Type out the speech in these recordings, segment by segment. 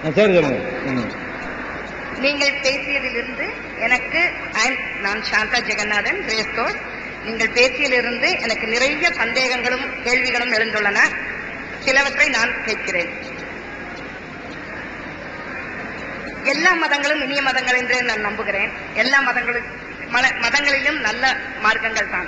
ஆ, சரி சொல்லுங்க ம். நீங்கள் பேசியதிலிருந்து எனக்கு and நான் சாந்தா ஜெகநாதன் ரேஸ்கோட் நீங்கள் பேசியதிலிருந்து எனக்கு நிறைய சந்தேகங்களும் கேள்விகளும் எழுந்துள்ளன சிலவற்றை நான் கேட்கிறேன் எல்லா மதங்களும் இனிய மதங்கள் என்று நான் நம்புகிறேன் எல்லா மதங்களும் மல- மதங்களிலும் நல்ல மார்க்கங்கள் தான்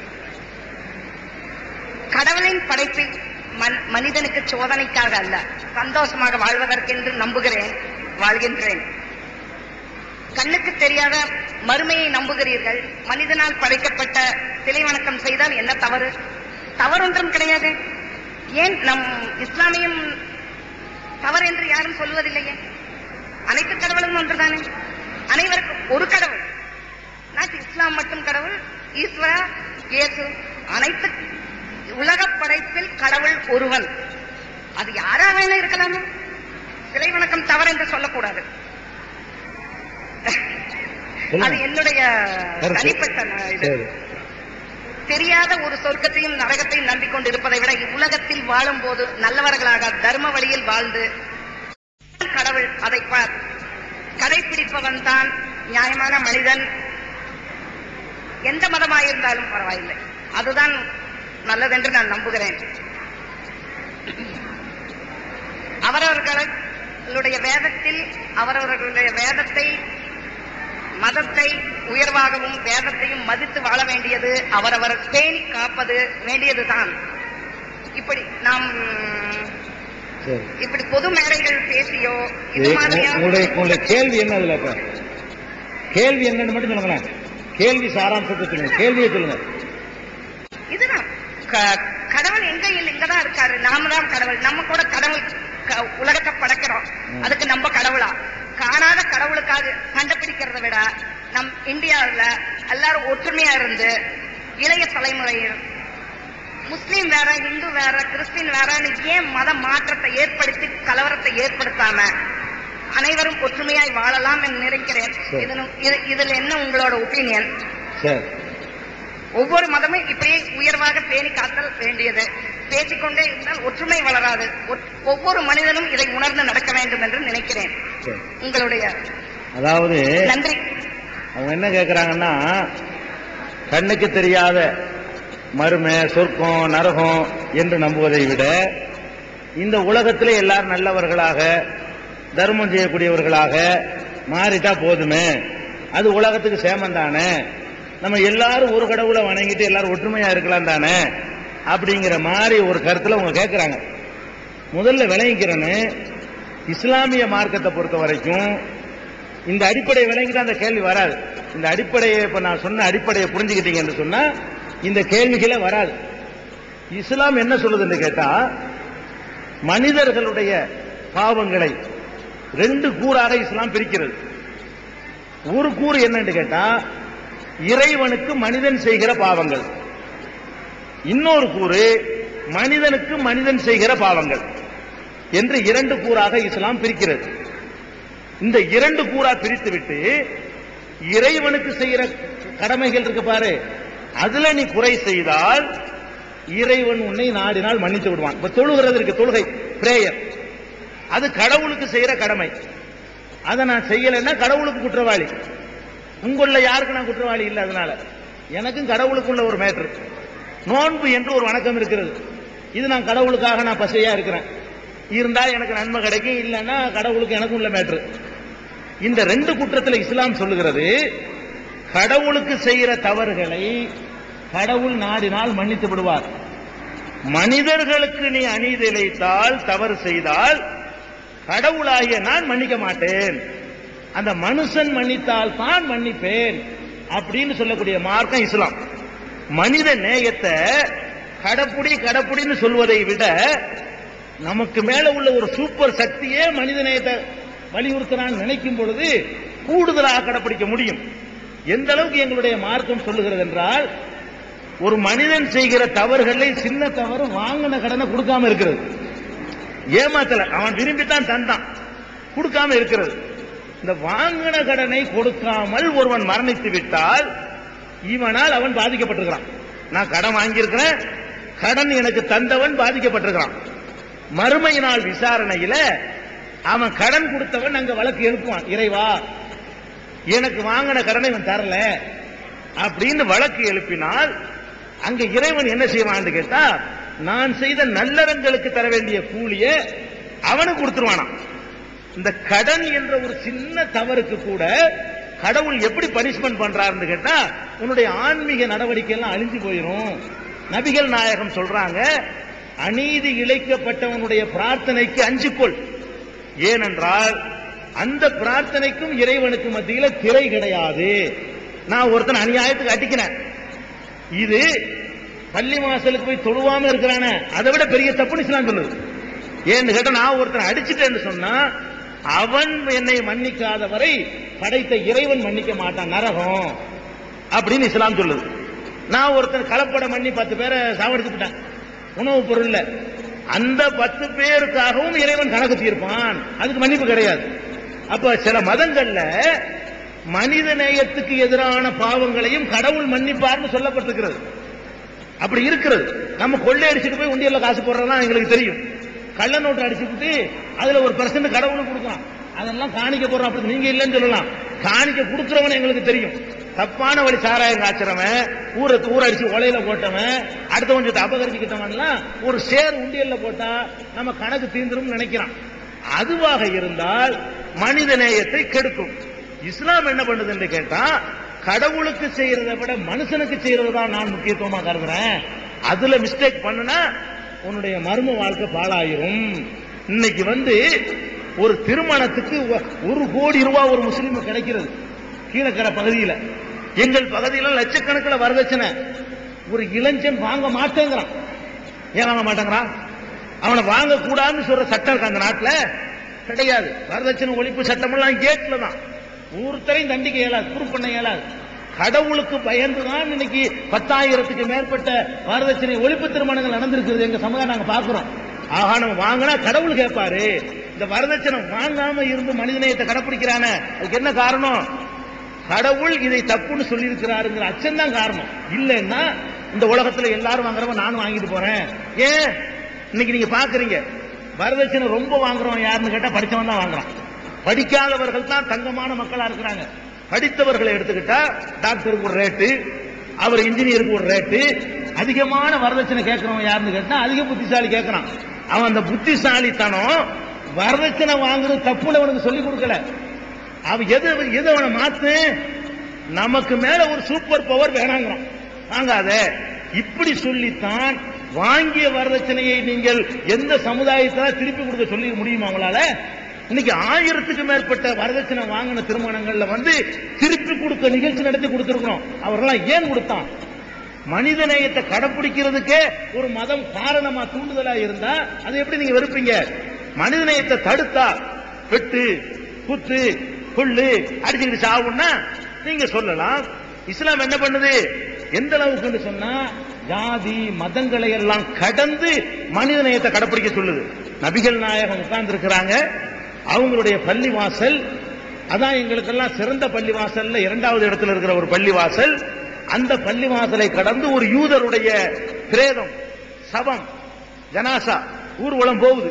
கடவுளின் படைப்பில் மன்- மனிதனுக்கு சோதனைக்காக அல்ல சந்தோஷமாக வாழ்வதற்கென்று நம்புகிறேன் வாழ்கின்றேன் கண்ணுக்கு தெரியாத மறுமையை நம்புகிறீர்கள் மனிதனால் படைக்கப்பட்ட சிலை வணக்கம் செய்தால் என்ன தவறு தவறொன்றும் கிடையாது ஏன் நம் இஸ்லாமியம் தவறு என்று யாரும் சொல்வதில்லையே அனைத்து கடவுளும் ஒன்றுதானே அனைவருக்கும் ஒரு கடவுள் நாட் இஸ்லாம் மட்டும் கடவுள் ஈஸ்வரா இயேசு அனைத்து உலக படைப்பில் கடவுள் ஒருவன் அது யாரா வேணா இருக்கலாமே சிலை வணக்கம் தவறு என்று சொல்லக்கூடாது சொல்லுங்க. அது என்னுடைய கருத்து. தனிப்பட்ட ந- இது சரி தெரியாத ஒரு சொர்க்கத்தையும் நரகத்தையும் நம்பிக்கொண்டு இருப்பதை விட இவ்வுலகத்தில் வாழும் போது நல்லவர்களாக தர்ம வழியில் வாழ்ந்து கடவுள் அதை பார் கடைபிடிப்பவன் தான் நியாயமான மனிதன் எந்த மதமாயிருந்தாலும் பரவாயில்லை அதுதான் நல்லதென்று நான் நம்புகிறேன் அவரவர்களுடைய வேதத்தில் அவரவர்களுடைய வேதத்தை மதத்தை உயர்வாகவும் வேதத்தையும் மதித்து வாழ வேண்டியது அவரவர் பேணி காப்பது வேண்டியதுதான் இப்படி நாம் சரி இப்படி பொது மேடைகள் பேசியோ இது இது மாதிரியான உங்களுடைய உங்களுடைய கேள்வி என்ன அதுல இப்ப கேள்வி என்னன்னு மட்டும் சொல்லுங்களேன் கேள்வி சாராம்சத்தை சொல்லுங்க கேள்வியை சொல்லுங்க இதுதான் க- கடவுள் எங்க இல்ல இங்கதான் இருக்காரு நாம தான் கடவுள் நம்ம கூட கடவுள் க- உலகத்தை படைக்கிறோம் ம். அதுக்கு நம்ம கடவுளா காணாத கடவுளுக்காக கண்டுபிடிக்கிறத விட நம் இந்தியாவுல எல்லாரும் ஒற்றுமையா இருந்து இளைய தலைமுறையில் முஸ்லீம் வேற இந்து வேற கிறிஸ்டின் வேறன்னு ஏன் மத மாற்றத்தை ஏற்படுத்தி கலவரத்தை ஏற்படுத்தாம அனைவரும் ஒற்றுமையாய் வாழலாம் என்று நினைக்கிறேன் சரி. இதனு- இது- இதுல என்ன உங்களோட ஒப்பீனியன் சரி ஒவ்வொரு மதமும் இப்படியே உயர்வாக பேணி காத்தல் வேண்டியது பேசிக்கொண்டே இருந்தால் ஒற்றுமை வளராது ஒட்- ஒவ்வொரு மனிதனும் இதை உணர்ந்து நடக்க வேண்டும் என்று நினைக்கிறேன் சரி உங்களுடைய அதாவது நன்றி அவங்க என்ன கேட்கறாங்கன்னா கண்ணுக்கு தெரியாத மறுமை சொர்க்கம் நரகம் என்று நம்புவதை விட இந்த உலகத்திலே எல்லாரும் நல்லவர்களாக தர்மம் செய்யக்கூடியவர்களாக மாறிட்டா போதுமே அது உலகத்துக்கு சேமம் தானே நம்ம எல்லாரும் ஒரு கடவுளை வணங்கிட்டு எல்லாரும் ஒற்றுமையா இருக்கலாம் தானே அப்படிங்கிற மாதிரி ஒரு கருத்துல அவங்க கேட்கறாங்க முதல்ல விளங்கிக்கிறேன்னு இஸ்லாமிய மார்க்கத்தை பொறுத்த வரைக்கும் இந்த அடிப்படை விளங்கிட்டு அந்த கேள்வி வராது இந்த அடிப்படையை இப்ப நான் சொன்ன அடிப்படையை புரிஞ்சுக்கிட்டீங்கன்னு சொன்னா இந்த கேள்விகளே வராது இஸ்லாம் என்ன சொல்லுதுன்னு கேட்டா மனிதர்களுடைய பாவங்களை ரெண்டு கூறாக இஸ்லாம் பிரிக்கிறது ஒரு கூறு என்னன்னு கேட்டா இறைவனுக்கு மனிதன் செய்கிற பாவங்கள் இன்னொரு கூறு மனிதனுக்கு மனிதன் செய்கிற பாவங்கள் என்று இரண்டு கூறாக இஸ்லாம் பிரிக்கிறது இந்த இரண்டு கூறா பிரித்து விட்டு இறைவனுக்கு செய்யற கடமைகள் இருக்கு பாரு அதுல நீ குறை செய்தால் இறைவன் உன்னை நாடினால் மன்னித்து விடுவான் இப்ப தொழுகிறது இருக்கு தொழுகை பிரேயர் அது கடவுளுக்கு செய்யற கடமை அதை நான் செய்யலைன்னா கடவுளுக்கு குற்றவாளி உங்கள யாருக்கு நான் குற்றவாளி இல்லை அதனால எனக்கும் கடவுளுக்குள்ள ஒரு மேட்ரு நோன்பு என்று ஒரு வணக்கம் இருக்கிறது இது நான் கடவுளுக்காக நான் பசையா இருக்கிறேன் இருந்தா எனக்கு நன்மை கிடைக்கும் இல்லைன்னா கடவுளுக்கு எனக்கும் உள்ள மேட்ரு இந்த ரெண்டு குற்றத்துல இஸ்லாம் சொல்லுகிறது கடவுளுக்கு செய்யற தவறுகளை கடவுள் நாடினால் மன்னித்து விடுவார் மனிதர்களுக்கு நீ அநீதி இழைத்தால் தவறு செய்தால் கடவுளாகிய நான் மன்னிக்க மாட்டேன் அந்த மனுஷன் மன்னித்தால் தான் மன்னிப்பேன் அப்படின்னு சொல்லக்கூடிய மார்க்கம் இஸ்லாம் மனித நேயத்தை கடப்புடி கடப்புடின்னு சொல்வதை விட நமக்கு மேல உள்ள ஒரு சூப்பர் சக்தியே மனித நேயத்தை வலியுறுத்துறான்னு நினைக்கும் பொழுது கூடுதலாக கடைப்பிடிக்க முடியும் எந்த அளவுக்கு எங்களுடைய மார்க்கம் சொல்லுகிறது என்றால் ஒரு மனிதன் செய்கிற தவறுகளை சின்ன தவறு வாங்கின கடனை கொடுக்காம இருக்கிறது ஏமாத்தல அவன் விரும்பித்தான் தந்தான் கொடுக்காம இருக்கிறது இந்த வாங்கின கடனை கொடுக்காமல் ஒருவன் மரணித்து விட்டால் இவனால் அவன் பாதிக்கப்பட்டிருக்கிறான் நான் கடன் வாங்கியிருக்கிறேன் கடன் எனக்கு தந்தவன் பாதிக்கப்பட்டிருக்கிறான் மறுமை நாள் விசாரணையில அவன் கடன் கொடுத்தவன் அங்க வழக்கு எழுப்புவான் இறைவா எனக்கு வாங்கின கடனை இவன் தரல அப்படின்னு வழக்கு எழுப்பினால் அங்க இறைவன் என்ன செய்வான்னு கேட்டா நான் செய்த நல்லறங்களுக்கு தர வேண்டிய கூலிய அவனுக்கு கொடுத்துருவானாம் இந்த கடன் என்ற ஒரு சின்ன தவறுக்கு கூட கடவுள் எப்படி பனிஷ்மெண்ட் பண்றாருன்னு கேட்டா உன்னுடைய ஆன்மீக நடவடிக்கை எல்லாம் அழிஞ்சு போயிடும் நபிகள் நாயகம் சொல்றாங்க அநீதி இழைக்கப்பட்டவனுடைய பிரார்த்தனைக்கு அஞ்சுக்கொள் ஏனென்றால் அந்த பிரார்த்தனைக்கும் இறைவனுக்கு மத்தியில திரை கிடையாது நான் ஒருத்தன் அநியாயத்துக்கு அடிக்கிறேன் இது பள்ளி வாசலுக்கு போய் தொழுவாம இருக்கிறானே அதை விட பெரிய தப்புன்னு இஸ்லாம் சொல்லுது ஏன்னு கேட்டா நான் ஒருத்தன் அடிச்சிட்டேன்னு சொன்னா அவன் என்னை மன்னிக்காத வரை படைத்த இறைவன் மன்னிக்க மாட்டான் நரகம் அப்படின்னு இஸ்லாம் சொல்லுது நான் ஒருத்தன் கலப்படம் பண்ணி பத்து பேரை சாவடிச்சுட்டான் உணவு பொருள்ல அந்த பத்து பேருக்காகவும் இறைவன் கணக்கு தீர்ப்பான் அதுக்கு மன்னிப்பு கிடையாது அப்ப சில மதங்கள்ல மனித நேயத்துக்கு எதிரான பாவங்களையும் கடவுள் மன்னிப்பார்னு சொல்லப்பட்டிருக்கிறது அப்படி இருக்கிறது நம்ம கொள்ளை அடிச்சுட்டு போய் உண்டியல்ல காசு போடுறதா எங்களுக்கு தெரியும் கள்ள நோட்டு அடிச்சுக்கிட்டு அதுல ஒரு பர்சன்ட் கடவுளுக்கு கொடுக்கலாம் அதெல்லாம் காணிக்க போறோம் அப்படி நீங்க இல்லைன்னு சொல்லலாம் காணிக்க கொடுக்கிறவன் எங்களுக்கு தெரியும் தப்பான வழி சாராயம் காய்ச்சறவன் ஊரை ஊற அடிச்சு உலையில போட்டவன் அடுத்த கொஞ்சத்தை அபகரிச்சுக்கிட்டவன்லாம் ஒரு சேர் உண்டியல்ல போட்டா நம்ம கணக்கு தீந்துரும் நினைக்கிறான் அதுவாக இருந்தால் மனித நேயத்தை கெடுக்கும் இஸ்லாம் என்ன பண்ணுதுன்னு கேட்டா கடவுளுக்கு செய்யறதை விட மனுஷனுக்கு செய்யறது தான் நான் முக்கியத்துவமா கருதுறேன் அதுல மிஸ்டேக் பண்ணுனா உன்னுடைய மர்ம வாழ்க்கை பாழாயிரும் இன்னைக்கு வந்து ஒரு திருமணத்துக்கு ஒ- ஒரு கோடி ரூபாய் ஒரு முஸ்லீம் கிடைக்கிறது கீழக்கரை பகுதியில் எங்கள் பகுதியில் லட்சக்கணக்கில் வரதட்சணை ஒரு இளைஞன் வாங்க மாட்டேங்கிறான் ஏன் வாங்க மாட்டேங்கிறான் அவனை வாங்க கூடாதுன்னு சொல்ற சட்டம் இருக்கு அந்த நாட்டுல கிடையாது வரதட்சணை ஒழிப்பு சட்டமெல்லாம் கேட்ல தான் ஒருத்தரையும் தண்டிக்க இயலாது ப்ரூவ் பண்ண இயலாது கடவுளுக்கு பயந்துதான் இன்னைக்கு பத்தாயிரத்துக்கு மேற்பட்ட வரதட்சணை ஒழிப்பு திருமணங்கள் நடந்திருக்கிறது எங்க சமுதாயம் நாங்க பாக்குறோம் ஆஹா நம்ம வாங்கினா கடவுள் கேட்பாரு இந்த வரதட்சணை வாங்காம இருந்து மனிதநேயத்தை கடைப்பிடிக்கிறானே அதுக்கு என்ன காரணம் கடவுள் இதை தப்புன்னு சொல்லி இருக்கிறாருங்கிற அச்சம் தான் காரணம் இல்லைன்னா இந்த உலகத்துல எல்லாரும் வாங்குறவங்க நானும் வாங்கிட்டு போறேன் ஏன் இன்னைக்கு நீங்க பாக்குறீங்க வரதட்சணை ரொம்ப வாங்குறவன் யாருன்னு கேட்டா படிச்சவன் தான் வாங்குறான் படிக்காதவர்கள் தான் தங்கமான மக்களா இருக்கிறாங்க படித்தவர்களை எடுத்துக்கிட்டா டாக்டருக்கு ஒரு ரேட்டு அவர் இன்ஜினியருக்கு ஒரு ரேட்டு அதிகமான வரதட்சணை கேட்கிறவன் யாருன்னு கேட்டா அதிக புத்திசாலி கேட்கறான் அவன் அந்த புத்திசாலித்தனம் வரதட்சணை வாங்குறது தப்புன்னு அவனுக்கு சொல்லி கொடுக்கல அவன் எது எது அவனை மாத்து நமக்கு மேல ஒரு சூப்பர் பவர் வேணாங்கிறான் வாங்காத இப்படி சொல்லித்தான் வாங்கிய வரதட்சணையை நீங்கள் எந்த சமுதாயத்தால திருப்பி கொடுக்க சொல்லி முடியுமா உங்களால இன்னைக்கு ஆயிரத்துக்கு மேற்பட்ட வரதட்சணை வாங்கின திருமணங்கள்ல வந்து திருப்பி கொடுக்க நிகழ்ச்சி நடத்தி கொடுத்திருக்கிறோம் அவர்களாம் ஏன் கொடுத்தான் மனித நேயத்தை கடைப்பிடிக்கிறதுக்கே ஒரு மதம் காரணமா தூண்டுதலா இருந்தா அதை எப்படி நீங்க வெறுப்பீங்க மனித நேயத்தை தடுத்தா வெட்டு குத்து கொள்ளு அடிச்சுக்கிட்டு சாவுன்னா நீங்க சொல்லலாம் இஸ்லாம் என்ன பண்ணுது எந்த அளவுக்குன்னு சொன்னா ஜாதி மதங்களை எல்லாம் கடந்து மனித நேயத்தை கடைப்பிடிக்க சொல்லுது நபிகள் நாயகம் உட்கார்ந்து இருக்கிறாங்க அவங்களுடைய பள்ளிவாசல் அதான் எங்களுக்கெல்லாம் சிறந்த பள்ளிவாசல்ல இரண்டாவது இடத்துல இருக்கிற ஒரு பள்ளிவாசல் அந்த பள்ளிவாசலை கடந்து ஒரு யூதருடைய பிரேதம் சவம் ஜனாசா ஊர்வலம் போகுது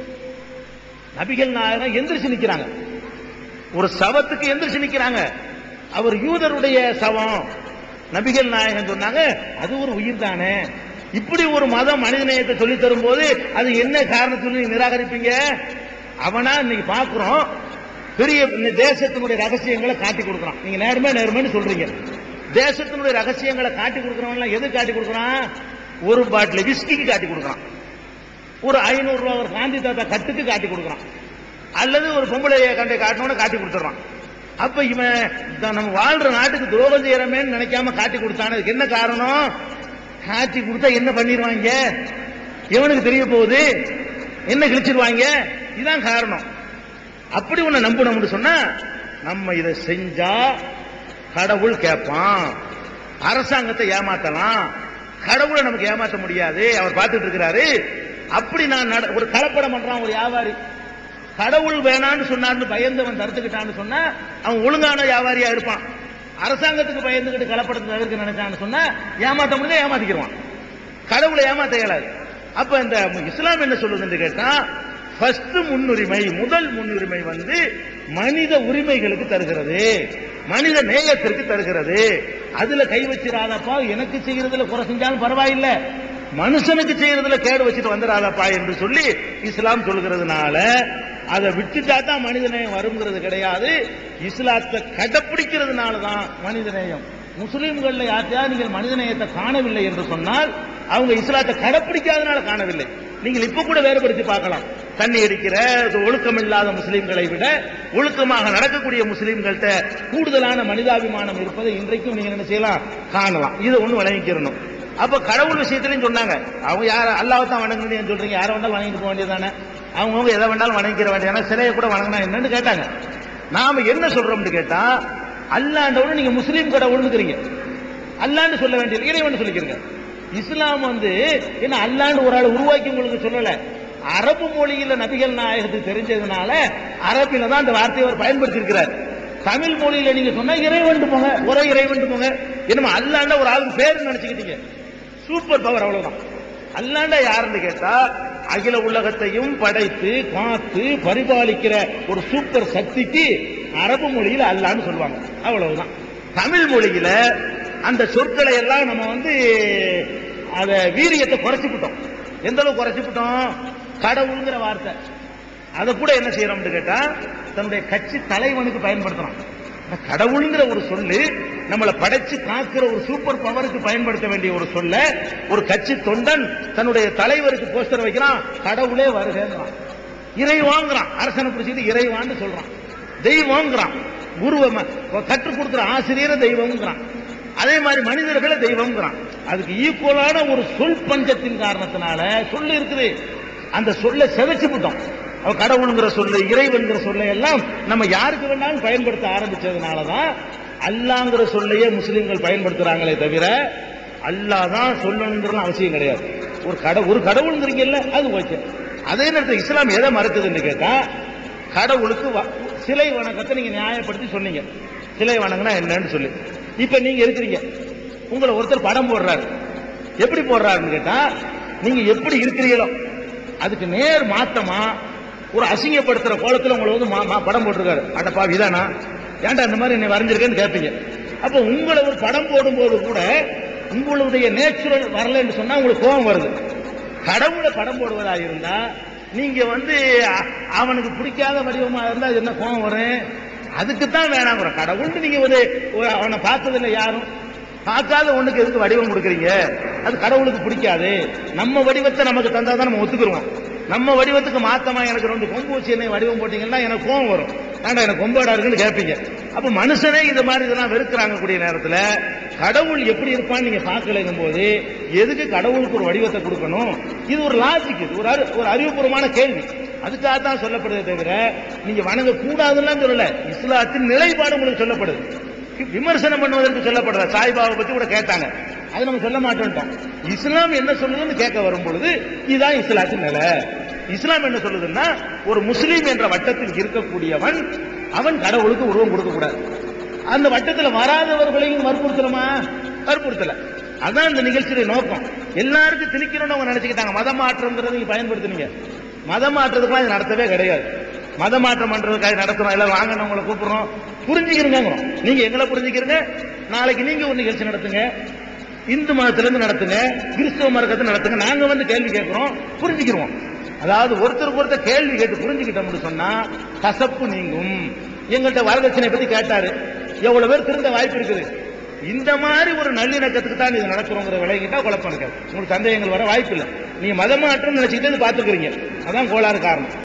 நபிகள் நாயகம் எந்திரிச்சு நிக்கிறாங்க ஒரு சவத்துக்கு எந்திரிச்சு நிக்கிறாங்க அவர் யூதருடைய சவம் நபிகள் நாயகம் சொன்னாங்க அது ஒரு உயிர் தானே இப்படி ஒரு மதம் மனிதநேயத்தை சொல்லி தரும்போது அது என்ன காரணத்துல நீங்க நிராகரிப்பீங்க அவனா இன்னைக்கு பாக்குறோம் பெரிய இந்த தேசத்தினுடைய ரகசியங்களை காட்டி கொடுக்குறான் நீங்க நேர்மை நேர்மைன்னு சொல்றீங்க தேசத்தினுடைய ரகசியங்களை காட்டி கொடுக்குறவன் எது காட்டி கொடுக்குறான் ஒரு பாட்டில் விஸ்கிக்கு காட்டி கொடுக்குறான் ஒரு ஐநூறு ரூபா ஒரு காந்தி தாத்தா கட்டுக்கு காட்டி கொடுக்குறான் அல்லது ஒரு பொம்பளைய கண்டை காட்டணும்னு காட்டி கொடுத்துட்றான் அப்ப இவன் இந்த நம்ம வாழ்ற நாட்டுக்கு துரோகம் செய்யறமேன்னு நினைக்காம காட்டி கொடுத்தான அதுக்கு என்ன காரணம் காட்டி கொடுத்தா என்ன பண்ணிடுவாங்க இவனுக்கு தெரிய போகுது என்ன கிழிச்சிருவாங்க இதுதான் காரணம் அப்படி உன்னை நம்பணும்னு சொன்னா நம்ம இதை செஞ்சா கடவுள் கேட்பான் அரசாங்கத்தை ஏமாத்தலாம் கடவுளை நமக்கு ஏமாத்த முடியாது அவர் பார்த்துட்டு இருக்கிறாரு அப்படி நான் நட- ஒரு கலப்படம் பண்றான் ஒரு வியாபாரி கடவுள் வேணான்னு சொன்னான்னு பயந்தவன் தடுத்துக்கிட்டான்னு சொன்னா அவன் ஒழுங்கான வியாபாரியா இருப்பான் அரசாங்கத்துக்கு பயந்துகிட்டு கலப்படத்தை தவிர்க்க நினைச்சான்னு சொன்னா ஏமாத்த முடிஞ்சா ஏமாத்திக்கிடுவான் கடவுளை ஏமாத்த இயலாது அப்ப இந்த இஸ்லாம் என்ன சொல்லுதுன்னு கேட்டா ஃபர்ஸ்ட் முன்னுரிமை முதல் முன்னுரிமை வந்து மனித உரிமைகளுக்கு தருகிறது மனித நேயத்திற்கு தருகிறது அதுல கை வச்சிடாதப்பா எனக்கு செய்யறதுல குறை செஞ்சாலும் பரவாயில்லை மனுஷனுக்கு செய்யறதுல கேடு வச்சுட்டு வந்துடாதப்பா என்று சொல்லி இஸ்லாம் சொல்கிறதுனால அதை விட்டுட்டா தான் மனிதநேயம் வருங்கிறது கிடையாது இஸ்லாத்தை கடைப்பிடிக்கிறதுனால தான் மனிதநேயம் முஸ்லிம்கள்ல யார்த்தையாவது நீங்கள் மனிதநேயத்தை காணவில்லை என்று சொன்னால் அவங்க இஸ்லாத்தை கடைப்பிடிக்காதனால காணவில்லை நீங்கள் இப்ப கூட வேறுபடுத்தி பார்க்கலாம் தண்ணி அடிக்கிற ஒழுக்கம் இல்லாத முஸ்லிம்களை விட ஒழுக்கமாக நடக்கக்கூடிய முஸ்லிம்கள்ட்ட கூடுதலான மனிதாபிமானம் இருப்பதை இன்றைக்கும் நீங்க என்ன செய்யலாம் காணலாம் இது ஒண்ணு வழங்கிக்கிறணும் அப்ப கடவுள் விஷயத்திலையும் சொன்னாங்க அவங்க யார அல்லாஹ் தான் வணங்கணும்னு சொல்றீங்க யாரை வேண்டாலும் வணங்கிட்டு போக வேண்டியதானே அவங்கவுங்க எதை வேண்டாலும் வணங்கிக்கிற வேண்டியதானே சிலையை கூட வணங்கினா என்னன்னு கேட்டாங்க நாம என்ன சொல்றோம்னு கேட்டா அல்லாண்டவன நீங்க முஸ்லீம் கடவுள்னுக்கிறீங்க அல்லாண்டு சொல்ல வேண்டிய இறைவன் சொல்லிக்கிறீங்க இஸ்லாம் வந்து என்ன அல்லாண்டு ஒரு ஆள் உருவாக்கி உங்களுக்கு சொல்லல அரபு மொழியில நபிகள் நாயகத்துக்கு தெரிஞ்சதுனால அரபில தான் அந்த வார்த்தையை அவர் பயன்படுத்தி இருக்கிறார் தமிழ் மொழியில நீங்க சொன்னா இறைவன் போங்க ஒரே இறைவன் போங்க என்னமோ அல்லாண்ட ஒரு ஆளுக்கு பேர் நினைச்சுக்கிட்டீங்க சூப்பர் பவர் அவ்வளவுதான் அல்லாண்ட யாருன்னு கேட்டா அகில உலகத்தையும் படைத்து காத்து பரிபாலிக்கிற ஒரு சூப்பர் சக்திக்கு அரபு மொழியில அல்லான்னு சொல்லுவாங்க அவ்வளவுதான் தமிழ் மொழியில அந்த சொற்களை எல்லாம் நம்ம வந்து அத வீரியத்தை குறைச்சுக்கிட்டோம் எந்த அளவுக்கு குறைச்சுக்கிட்டோம் கடவுளுங்கிற வார்த்தை அதை கூட என்ன செய்யறோம்னு கேட்டா தன்னுடைய கட்சி தலைவனுக்கு பயன்படுத்துறோம் இந்த கடவுளுங்கிற ஒரு சொல்லு நம்மளை படைச்சு காக்கிற ஒரு சூப்பர் பவருக்கு பயன்படுத்த வேண்டிய ஒரு சொல்ல ஒரு கட்சி தொண்டன் தன்னுடைய தலைவருக்கு போஸ்டர் வைக்கிறான் கடவுளே வருகிறான் இறைவாங்கிறான் அரசனை பிடிச்சிட்டு இறைவான்னு சொல்றான் தெய்வங்கிறான் குருவை கற்றுக் கொடுக்கிற ஆசிரியரை தெய்வம்ங்கிறான் அதே மாதிரி மனிதர்களை தெய்வம்ங்கிறான் அதுக்கு ஈக்குவலான ஒரு சொல் பஞ்சத்தின் காரணத்தினால சொல்லு இருக்குது அந்த சொல்லை செதைச்சு விட்டோம் அவ கடவுளுங்கிற சொல்லு இறைவன்கிற சொல்லை எல்லாம் நம்ம யாருக்கு வேணாலும் பயன்படுத்த ஆரம்பிச்சதுனால தான் அல்லாங்கிற சொல்லையே முஸ்லிம்கள் பயன்படுத்துறாங்களே தவிர அல்லாஹ் தான் சொல்லணுங்கிற அவசியம் கிடையாது ஒரு கட ஒரு கடவுளுங்கிறீங்கல்ல அது ஓகே அதே நேரத்தில் இஸ்லாம் எதை மறுக்குதுன்னு கேட்டா கடவுளுக்கு வ- சிலை வணக்கத்தை நீங்க நியாயப்படுத்தி சொன்னீங்க சிலை வணங்கினா என்னன்னு சொல்லி இப்ப நீங்க இருக்கிறீங்க உங்களை ஒருத்தர் படம் போடுறாரு எப்படி போடுறாருன்னு கேட்டா நீங்க எப்படி இருக்கிறீங்களோ அதுக்கு நேர் மாத்தமா ஒரு அசிங்கப்படுத்துற கோலத்துல உங்களை வந்து மா- மா- படம் போட்டிருக்காரு அடப்பா இதானா ஏன்டா இந்த மாதிரி என்னை வரைஞ்சிருக்கேன்னு கேட்பீங்க அப்ப உங்களை ஒரு படம் போடும்போது கூட உங்களுடைய நேச்சுரல் வரலன்னு சொன்னா உங்களுக்கு கோபம் வருது கடவுளை படம் போடுவதா இருந்தா நீங்க வந்து அ- அவனுக்கு பிடிக்காத வடிவமா இருந்தா அது என்ன கோபம் வரும் அதுக்கு தான் வேணாங்கிற கடவுள்னு நீங்க ஒரு ஒரு அவனை பார்த்ததில்லை யாரும் பார்க்காத ஒண்ணுக்கு எதுக்கு வடிவம் கொடுக்குறீங்க அது கடவுளுக்கு பிடிக்காது நம்ம வடிவத்தை நமக்கு தந்தா தான் நம்ம ஒத்துக்குருவோம் நம்ம வடிவத்துக்கு மாத்தமா எனக்கு ரெண்டு கொம்பு வச்சு என்ன வடிவம் போட்டீங்கன்னா எனக்கு கோவம் வரும் ஏன்டா எனக்கு கொம்பாடா இருக்குன்னு கேட்பீங்க அப்ப மனுஷனே இந்த மாதிரி இதெல்லாம் வெறுக்கிறாங்க கூடிய நேரத்துல கடவுள் எப்படி இருப்பான்னு நீங்க பார்க்கலங்கும் போது எதுக்கு கடவுளுக்கு ஒரு வடிவத்தை கொடுக்கணும் இது ஒரு லாஜிக் இது ஒரு அறி- ஒரு அறிவுபூர்வமான கேள்வி அதுக்காக தான் சொல்லப்படுதே தவிர நீங்க வணங்க கூடாதுன்னு சொல்லல இஸ்லாத்தின் நிலைப்பாடு உங்களுக்கு சொல்லப்படுது விமர்சனம் பண்ணுவதற்கு சொல்லப்படுதா சாய்பாபா பத்தி கூட கேட்டாங்க அது நம்ம சொல்ல மாட்டோம்ட்டோம் இஸ்லாம் என்ன சொல்லுதுன்னு கேட்க வரும் பொழுது இதுதான் இஸ்லாத்தின் நிலை இஸ்லாம் என்ன சொல்லுதுன்னா ஒரு முஸ்லீம் என்ற வட்டத்தில் இருக்கக்கூடியவன் அவன் கடவுளுக்கு உருவம் கொடுக்க கூடாது அந்த வட்டத்தில் வராதவர்களையும் வற்புறுத்தலாமா வற்புறுத்தல அதான் இந்த நிகழ்ச்சியுடைய நோக்கம் எல்லாருக்கும் திணிக்கணும்னு அவங்க நினைச்சுக்கிட்டாங்க மதம் மாற்றம்ங்கிறத நீங்க பயன்படுத்துனீங்க மதம் மாற்றத்துக்குலாம் இது நடத்தவே கிடையாது மத மாற்றம் பண்றதுக்காக நடத்துறோம் எல்லாம் வாங்க நான் உங்களை கூப்பிடுறோம் புரிஞ்சுக்கிறீங்க நீங்க எங்களை புரிஞ்சுக்கிறீங்க நாளைக்கு நீங்க ஒரு நிகழ்ச்சி நடத்துங்க இந்து மதத்திலிருந்து நடத்துங்க கிறிஸ்தவ மதத்தை நடத்துங்க நாங்க வந்து கேள்வி கேட்கிறோம் புரிஞ்சுக்கிறோம் அதாவது ஒருத்தருக்கு ஒருத்தர் கேள்வி கேட்டு புரிஞ்சுக்கிட்டோம்னு சொன்னா கசப்பு நீங்கும் எங்கள்கிட்ட வரதட்சணை பத்தி கேட்டாரு எவ்வளவு பேர் திருந்த வாய்ப்பு இருக்குது இந்த மாதிரி ஒரு நல்லிணக்கத்துக்கு தான் இது நடக்கிறோங்கிற விலகிட்டா குழப்பம் இருக்காது உங்களுக்கு சந்தேகங்கள் வர வாய்ப்பு இல்லை நீங்க மதமாற்றம் நினைச்சுக்கிட்டு பாத்துக்கிறீங்க அதான் கோளாறு காரணம்